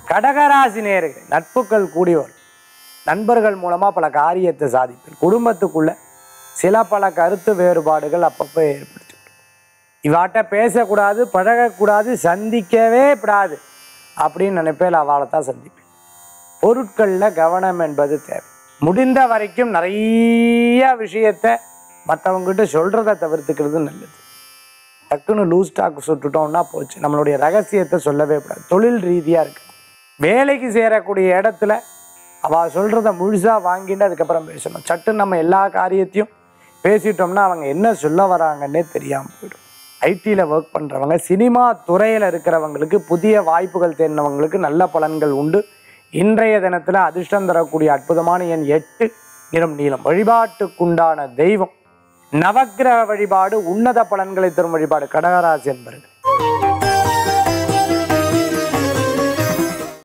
கடகராசி நேர்கள் நட்புகள் கூடி வரும் நண்பர்கள் மூலமாக பல காரியத்தை சாதிப்பேன் குடும்பத்துக்குள்ள சில பல கருத்து வேறுபாடுகள் அப்பப்போ ஏற்படுத்தி விடும். இவாட்ட பேசக்கூடாது பழகக்கூடாது சந்திக்கவே கூடாது அப்படின்னு நினைப்பேன் அவளை தான் சந்திப்பேன் பொருட்களில் கவனம் என்பது தேவை முடிந்த வரைக்கும் நிறைய விஷயத்தை மற்றவங்ககிட்ட சொல்கிறத தவிர்த்துக்கிறது நல்லது டக்குன்னு லூஸ் ஸ்டாக் சுட்டுட்டோம்னா போச்சு நம்மளுடைய ரகசியத்தை சொல்லவே கூடாது தொழில் ரீதியாக இருக்கு வேலைக்கு சேரக்கூடிய இடத்துல அவள் சொல்கிறத முழுசாக வாங்கிட்டு அதுக்கப்புறம் பேசணும் சட்டுன்னு நம்ம எல்லா காரியத்தையும் பேசிட்டோம்னா அவங்க என்ன சொல்ல வராங்கன்னே தெரியாமல் போயிடும் ஐடியில் ஒர்க் பண்ணுறவங்க சினிமா துறையில் இருக்கிறவங்களுக்கு புதிய வாய்ப்புகள் தேடினவங்களுக்கு நல்ல பலன்கள் உண்டு இன்றைய தினத்தில் அதிர்ஷ்டம் தரக்கூடிய அற்புதமான எண் எட்டு நிறம் நீளம் வழிபாட்டுக்குண்டான தெய்வம் நவக்கிரக வழிபாடு உன்னத பலன்களை தரும் வழிபாடு கடகராசி என்பர்கள்